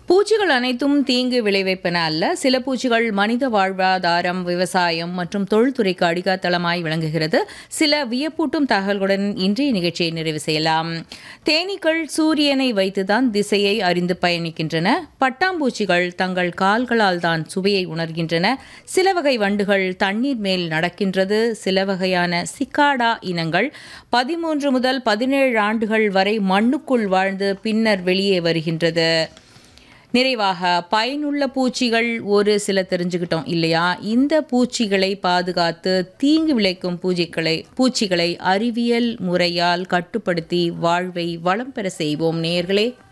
பூச்சிகள் அனைத்தும் தீங்கு விளைவிப்பன அல்ல சில பூச்சிகள் மனித வாழ்வாதாரம் விவசாயம் மற்றும் தொழில்துறைக்கு அடிகாத்தளமாய் விளங்குகிறது சில வியப்பூட்டும் தகவல்களுடன் இன்றைய நிகழ்ச்சியை நிறைவு செய்யலாம் தேனீக்கள் சூரியனை வைத்துதான் திசையை அறிந்து பயணிக்கின்றன பட்டாம்பூச்சிகள் தங்கள் கால்களால் தான் சுவையை உணர்கின்றன சில வகை வண்டுகள் தண்ணீர் மேல் நடக்கின்றது சில வகையான சிக்காடா இனங்கள் பதிமூன்று முதல் பதினேழு ஆண்டுகள் வரை மண்ணுக்குள் வாழ்ந்து பின்னர் வெளியே வருகின்றது நிறைவாக பயனுள்ள பூச்சிகள் ஒரு சில தெரிஞ்சுக்கிட்டோம் இல்லையா இந்த பூச்சிகளை பாதுகாத்து தீங்கு விளைக்கும் பூச்சிகளை பூச்சிகளை அறிவியல் முறையால் கட்டுப்படுத்தி வாழ்வை வளம் பெற செய்வோம் நேயர்களே